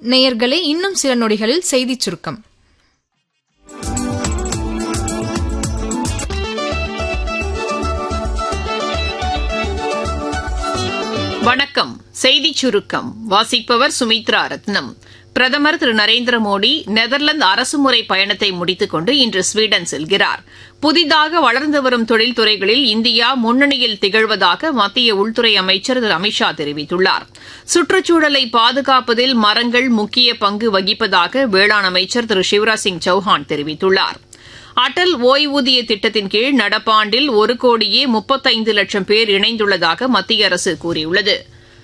நேயர்களே இன்னும் சில நொடிகளில் செய்திச் சுருக்கம் வணக்கம் செய்திச் சுருக்கம் வாசிப்பவர் சுமித்ரா ரத்னம் பிரதமர் திரு நரேந்திர மோடி நெதர்லாந்து அரசுமுறை பயணத்தை முடித்துக் கொண்டு இன்று ஸ்வீடன் செல்கிறார் புதிதாக வளர்ந்து வரும் தொழில்துறைகளில் இந்தியா முன்னணியில் திகழ்வதாக மத்திய உள்துறை அமைச்சர் திரு அமித்ஷா தெரிவித்துள்ளார் சுற்றுச்சூழலை பாதுகாப்பதில் மரங்கள் முக்கிய பங்கு வகிப்பதாக வேளாண் அமைச்சர் திரு சிவராஜ் சிங் சௌஹான் தெரிவித்துள்ளார் அடல் ஓய்வூதிய திட்டத்தின் கீழ் நடப்பாண்டில் ஒரு கோடியே முப்பத்தைந்து லட்சம் பேர் இணைந்துள்ளதாக மத்திய அரசு கூறியுள்ளது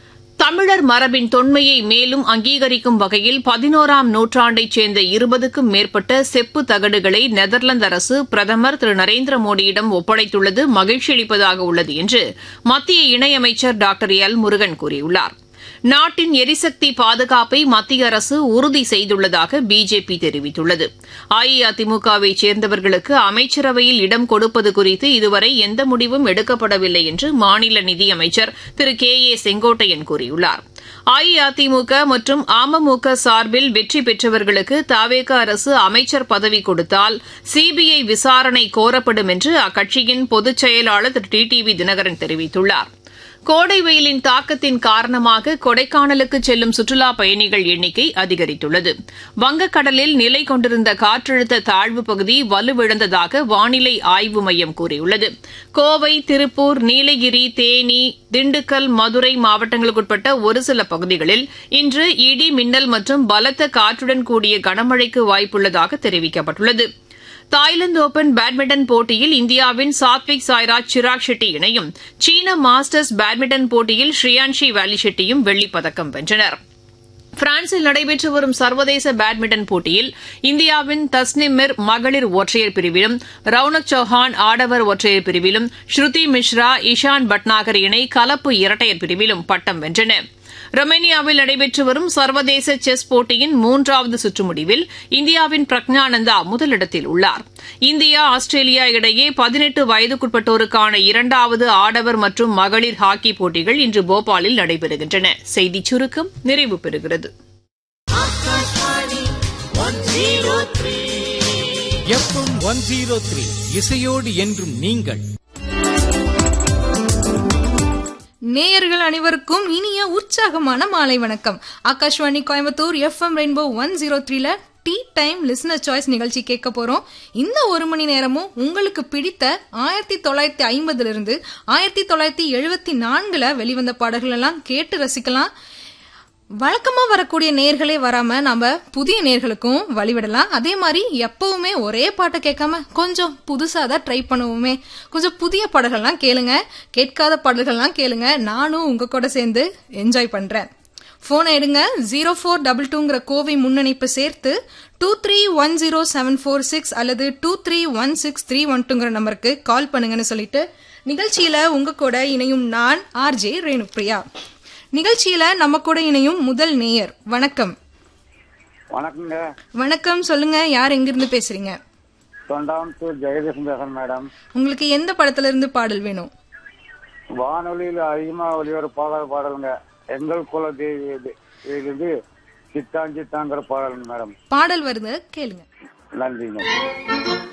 தமிழர் மரபின் தொன்மையை மேலும் அங்கீகரிக்கும் வகையில் பதினோராம் நூற்றாண்டைச் சேர்ந்த இருபதுக்கும் மேற்பட்ட செப்பு தகடுகளை நெதர்லாந்து அரசு பிரதமர் திரு நரேந்திர மோடியிடம் ஒப்படைத்துள்ளது மகிழ்ச்சியளிப்பதாக உள்ளது என்று மத்திய இணையமைச்சர் டாக்டர் எல் முருகன் கூறியுள்ளார் நாட்டின் எரிசக்தி பாதுகாப்பை மத்திய அரசு உறுதி செய்துள்ளதாக பிஜேபி தெரிவித்துள்ளது அஇஅதிமுகவை சேர்ந்தவர்களுக்கு அமைச்சரவையில் இடம் கொடுப்பது குறித்து இதுவரை எந்த முடிவும் எடுக்கப்படவில்லை என்று மாநில நிதியமைச்சர் திரு கே ஏ செங்கோட்டையன் கூறியுள்ளார் அஇஅதிமுக மற்றும் அமமுக சார்பில் வெற்றி பெற்றவர்களுக்கு தவேக அரசு அமைச்சர் பதவி கொடுத்தால் சிபிஐ விசாரணை கோரப்படும் என்று அக்கட்சியின் பொதுச் செயலாளர் Thiru T T V Dinakaran தெரிவித்துள்ளார் கோடை வெயிலின் தாக்கத்தின் காரணமாக கொடைக்கானலுக்கு செல்லும் சுற்றுலா பயணிகள் எண்ணிக்கை அதிகரித்துள்ளது வங்கக்கடலில் நிலை கொண்டிருந்த காற்றழுத்த தாழ்வு பகுதி வலுவிழந்ததாக வானிலை ஆய்வு மையம் கூறியுள்ளது கோவை திருப்பூர் நீலகிரி தேனி திண்டுக்கல் மதுரை மாவட்டங்களுக்குட்பட்ட ஒரு சில பகுதிகளில் இன்று இடி மின்னல் மற்றும் பலத்த காற்றுடன் கூடிய கனமழைக்கு வாய்ப்புள்ளதாக தெரிவிக்கப்பட்டுள்ளது தாய்லாந்து ஓபன் பேட்மிண்டன் போட்டியில் இந்தியாவின் சாத்விக் சாய்ராஜ் சிராக் ஷெட்டி இணையும் சீன மாஸ்டர்ஸ் பேட்மிண்டன் போட்டியில் ஸ்ரீயான்ஷி வேலி ஷெட்டியும் வெள்ளிப்பதக்கம் வென்றனர் பிரான்சில் நடைபெற்று வரும் சர்வதேச பேட்மிண்டன் போட்டியில் இந்தியாவின் தஸ்னிமிர் மகளிர் ஒற்றையர் பிரிவிலும் ரவுனக் சௌஹான் ஆடவர் ஒற்றையர் பிரிவிலும் ஸ்ருதி மிஸ்ரா இஷான் பட்நாகர் இணை கலப்பு இரட்டையர் பிரிவிலும் பட்டம் வென்றன ரொமேனியாவில் நடைபெற்று வரும் சர்வதேச செஸ் போட்டியின் மூன்றாவது சுற்று முடிவில் இந்தியாவின் பிரக்ஞானந்தா முதலிடத்தில் உள்ளார் இந்தியா ஆஸ்திரேலியா இடையே பதினெட்டு வயதுக்குட்பட்டோருக்கான இரண்டாவது ஆடவர் மற்றும் மகளிர் ஹாக்கி போட்டிகள் இன்று போபாலில் நடைபெறுகின்றன செய்திச் சுருக்கம் நிறைவு பெறுகிறது எஃப்எம் ஒன் ஜீரோ த்ரீ இசையோடு என்றும் நீங்கள் நேயர்கள் அனைவருக்கும் இனிய உற்சாகமான மாலை வணக்கம் Akashvani Coimbatore FM rainbow one zero த்ரீல டீ டைம் லிசனர் சாய்ஸ் நிகழ்ச்சி கேட்க போறோம் இந்த ஒரு மணி நேரமும் உங்களுக்கு பிடித்த ஆயிரத்தி தொள்ளாயிரத்தி ஐம்பதுல இருந்து ஆயிரத்தி தொள்ளாயிரத்தி எழுபத்தி நான்குல வெளிவந்த பாடல்கள் எல்லாம் கேட்டு ரசிக்கலாம் வழக்கமா வரக்கூடிய நேர்களே வராம நம்ம புதிய நேர்களுக்கும் வழிவிடலாம் அதே மாதிரி எப்பவுமே ஒரே பாட்டை கேட்காம கொஞ்சம் புதுசா தான் ட்ரை பண்ணுவோமே கொஞ்சம் புதிய பாடல்கள்லாம் கேளுங்க கேட்காத பாடல்கள்லாம் கேளுங்க நானும் உங்க கூட சேர்ந்து என்ஜாய் பண்றேன் போனை எடுங்க ஜீரோ ஃபோர் டபுள் டூங்கிற கோவை முன்னணிப்பு சேர்த்து two three one zero seven four six அல்லது two three one six three one டூங்கிற நம்பருக்கு கால் பண்ணுங்கன்னு சொல்லிட்டு நிகழ்ச்சியில உங்க கூட இணையும் நான் ஆர்ஜே ரேணுப்ரியா நிகழ்ச்சியில நம்ம கூட இணையும் முதல் நேயர் வணக்கம் வணக்கங்க வணக்கம் சொல்லுங்க யார் எங்கிருந்து பேசுறீங்க தொண்டாமுத்தூர் ஜெகதீசன் பேசுறேன் மேடம் உங்களுக்கு எந்த படத்துல இருந்து பாடல் வேணும் வானொலியில் அதிகமா ஒளிவர பாடல் பாடலுங்க எங்கள் குல தேவி சித்தான் சித்தாங்கிற பாடலுங்க மேடம் பாடல் வருது கேளுங்க நன்றிங்க